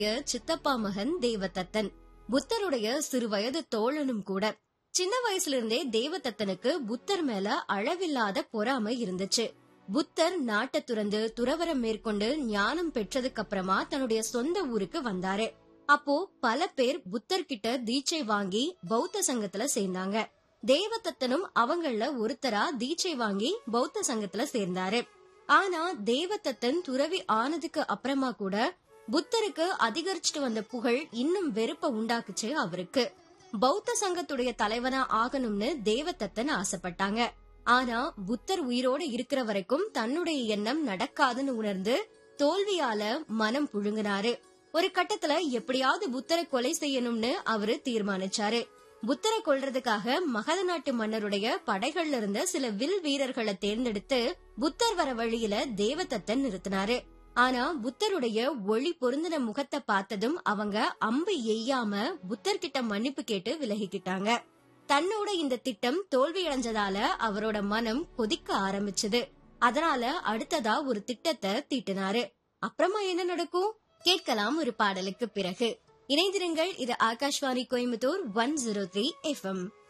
சித்தப்பா மகன் தேவதத்தன் புத்தருடைய சிறு வயது தோழனும் கூட சின்ன வயசுல இருந்தே தேவதத்தனுக்கு புத்தர் மேல அளவில்லாத பொறாமை இருந்துச்சு புத்தர் நாட்டை துறந்து துறவரம் மேற்கொண்டு ஞானம் பெற்றதுக்கு அப்புறமா தன்னுடைய சொந்த ஊருக்கு வந்தாரு அப்போ பல பேர் புத்தர் கிட்ட தீட்சை வாங்கி பௌத்த சங்கத்துல சேர்ந்தாங்க தேவதத்தனும் அவங்கள ஒருத்தரா தீட்சை வாங்கி பௌத்த சங்கத்துல சேர்ந்தாரு ஆனா தேவதத்தன் துறவி ஆனதுக்கு அப்புறமா கூட புத்தருக்கு அதிகரிச்சுட்டு வந்த புகழ் இன்னும் வெறுப்ப உண்டாக்குச்சு அவருக்கு பௌத்த சங்கத்துடைய தலைவனா ஆகணும்னு தேவதத்தன் ஆசைப்பட்டாங்க ஆனா புத்தர் உயிரோட இருக்கிற வரைக்கும் தன்னுடைய எண்ணம் நடக்காதுன்னு உணர்ந்து தோல்வியால மனம் புழுங்கினாரு ஒரு கட்டத்துல எப்படியாவது புத்தரை கொலை செய்யணும்னு அவரு தீர்மானிச்சாரு புத்தரை கொல்றதுக்காக மகத நாட்டு மன்னருடைய படைகள்ல இருந்த சில வில் வீரர்களை தேர்ந்தெடுத்து புத்தர் வர வழியில தேவதத்தன் நிறுத்தினாரு ஆனா புத்தருடைய ஒளி பொருந்தின முகத்தை பார்த்ததும் அவங்க அம்பு எய்யாம புத்தர் கிட்ட மன்னிப்பு கேட்டு விலகிக்கிட்டாங்க தன்னோட இந்த திட்டம் தோல்வி அடைஞ்சதால அவரோட மனம் கொதிக்க ஆரம்பிச்சது அதனால அடுத்ததா ஒரு திட்டத்தை தீட்டினாரு அப்புறமா என்ன நடக்கும் கேட்கலாம் ஒரு பாடலுக்கு பிறகு இணைந்திருங்கள் இது Akashvani Coimbatore one zero three FM